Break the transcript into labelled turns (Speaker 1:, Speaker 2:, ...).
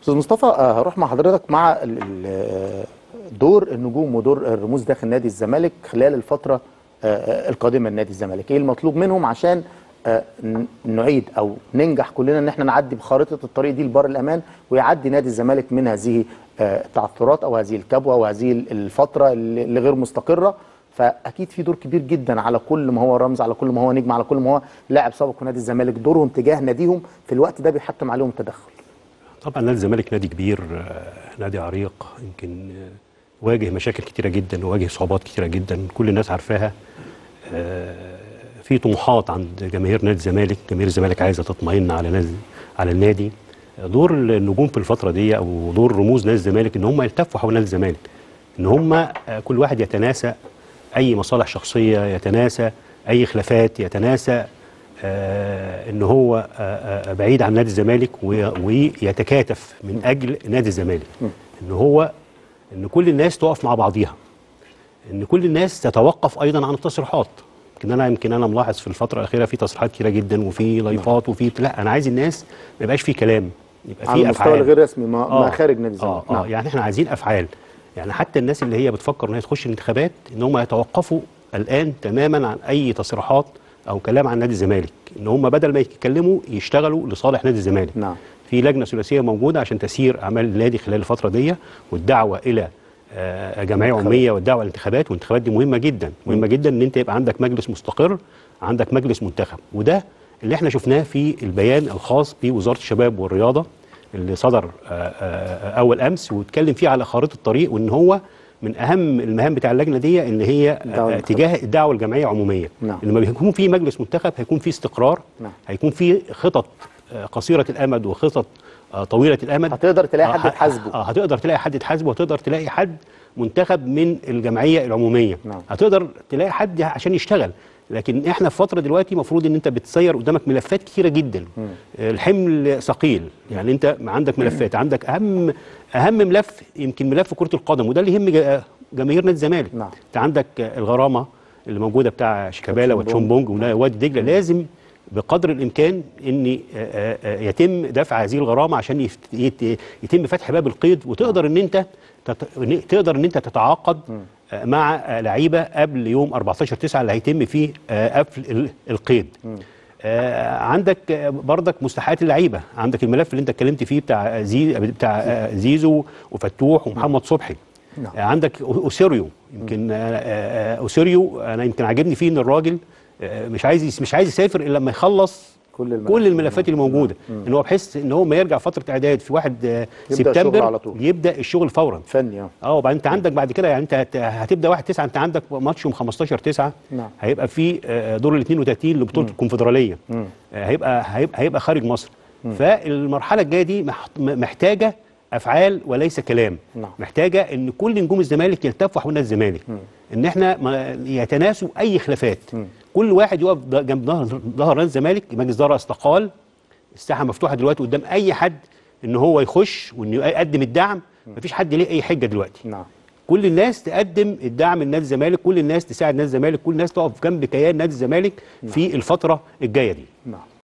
Speaker 1: استاذ مصطفى آه، هروح مع حضرتك مع ال- ال- دور النجوم ودور الرموز داخل نادي الزمالك خلال الفتره آه، القادمه لنادي الزمالك ايه المطلوب منهم عشان آه، ن- نعيد او ننجح كلنا ان احنا نعدي بخارطه الطريق دي لبر الامان ويعدي نادي الزمالك من هذه آه، التعثرات او هذه الكبوه وهذه الفتره اللي اللي غير مستقره فاكيد في دور كبير جدا على كل ما هو رمز على كل ما هو نجم على كل ما هو لاعب سابق في نادي الزمالك دورهم تجاه ناديهم في الوقت ده بيحتم عليهم تدخل
Speaker 2: طبعا نادي الزمالك نادي كبير آه، نادي عريق يمكن آه، واجه مشاكل كتيره جدا وواجه صعوبات كتيره جدا كل الناس عارفاها آه، في طموحات عند جماهير نادي الزمالك جماهير الزمالك عايزه تطمئن على نادي على النادي دور النجوم في الفتره دي او دور رموز نادي الزمالك ان هم يلتفوا حول نادي الزمالك ان هم آه، كل واحد يتناسى اي مصالح شخصيه يتناسى اي خلافات يتناسى آه ان هو آه آه بعيد عن نادي الزمالك وي- ويتكاتف من اجل نادي الزمالك ان هو ان كل الناس تقف مع بعضيها ان كل الناس تتوقف ايضا عن التصريحات يمكن انا يمكن انا ملاحظ في الفتره الاخيره في تصريحات كتيره جدا وفي لايفات وفي لا انا عايز الناس ما يبقاش في كلام يبقى
Speaker 1: على
Speaker 2: في
Speaker 1: المستوى
Speaker 2: افعال
Speaker 1: الغير رسمي ما, ما خارج نادي الزمالك
Speaker 2: اه, آه يعني احنا عايزين افعال يعني حتى الناس اللي هي بتفكر ان هي تخش الانتخابات ان هم يتوقفوا الان تماما عن اي تصريحات او كلام عن نادي الزمالك ان هم بدل ما يتكلموا يشتغلوا لصالح نادي الزمالك
Speaker 1: نعم
Speaker 2: في لجنه ثلاثيه موجوده عشان تسيير اعمال النادي خلال الفتره دي والدعوه الى آه، جمعيه عموميه والدعوه للانتخابات والانتخابات دي مهمه جدا مهمه جدا ان انت يبقى عندك مجلس مستقر عندك مجلس منتخب وده اللي احنا شفناه في البيان الخاص بوزاره الشباب والرياضه اللي صدر آه، آه، اول امس واتكلم فيه على خارطه الطريق وان هو من اهم المهام بتاع اللجنه دي ان هي
Speaker 1: الدعوة
Speaker 2: آه،
Speaker 1: للانتخابات.
Speaker 2: تجاه الدعوه الجمعيه عموميه
Speaker 1: نعم.
Speaker 2: لما بيكون في مجلس منتخب هيكون في استقرار
Speaker 1: نعم.
Speaker 2: هيكون في خطط آه، قصيره الامد وخطط آه، طويله الامد
Speaker 1: هتقدر تلاقي
Speaker 2: آه،
Speaker 1: حد
Speaker 2: ه-
Speaker 1: تحاسبه.
Speaker 2: اه هتقدر تلاقي حد تحاسبه وهتقدر تلاقي حد منتخب من الجمعيه العموميه
Speaker 1: نعم.
Speaker 2: هتقدر تلاقي حد عشان يشتغل لكن احنا في فتره دلوقتي المفروض ان انت بتسير قدامك ملفات كتيره جدا آه، الحمل ثقيل يعني انت عندك ملفات عندك اهم اهم ملف يمكن ملف كره القدم وده اللي يهم جا- جماهير نادي الزمالك
Speaker 1: نعم.
Speaker 2: انت عندك آه، الغرامه اللي موجوده بتاع شيكابالا
Speaker 1: وتشومبونج.
Speaker 2: وتشومبونج ووادي دجله لازم بقدر الامكان ان آه، آه، آه، يتم دفع هذه الغرامه عشان يفت- يت- يتم فتح باب القيد وتقدر ان انت تت- إن- تقدر ان انت تتعاقد آه، مع آه، لعيبه قبل يوم 14 9 اللي هيتم فيه آه، قفل ال- القيد آه، عندك آه، برضك مستحقات اللعيبه عندك الملف اللي انت اتكلمت فيه بتاع زي بتاع آه، زيزو وفتوح ومحمد صبحي
Speaker 1: نعم.
Speaker 2: آه، عندك أو- اوسيريو يمكن آه، آه، اوسيريو انا يمكن عاجبني فيه ان الراجل آه، مش عايز يس- مش عايز يسافر الا لما يخلص
Speaker 1: كل الملفات.
Speaker 2: كل الملفات اللي موجوده ان هو بحيث ان هو ما يرجع فتره اعداد في 1 آه،
Speaker 1: يبدأ الشغل
Speaker 2: سبتمبر
Speaker 1: على طول.
Speaker 2: يبدا الشغل فورا
Speaker 1: فني اه
Speaker 2: اه وبعدين انت عندك بعد كده يعني انت هت- هتبدا 1 9 انت عندك ماتش يوم 15 9
Speaker 1: نعم.
Speaker 2: هيبقى في آه، دور ال 32 لبطوله الكونفدراليه
Speaker 1: مم.
Speaker 2: آه، هيبقى هيبقى هيبقى خارج مصر فالمرحله الجايه دي مح- م- محتاجه افعال وليس كلام
Speaker 1: نعم.
Speaker 2: محتاجه ان كل نجوم الزمالك يلتفوا حول نادي الزمالك ان احنا ما يتناسوا اي خلافات كل واحد يقف ض- جنب ظهر ظهر نادي الزمالك مجلس اداره استقال الساحه مفتوحه دلوقتي قدام اي حد ان هو يخش وانه يقدم الدعم مفيش حد ليه اي حجه دلوقتي
Speaker 1: نعم
Speaker 2: كل الناس تقدم الدعم لنادي الزمالك كل الناس تساعد نادي الزمالك كل الناس تقف جنب كيان نادي الزمالك في الفتره الجايه دي
Speaker 1: نعم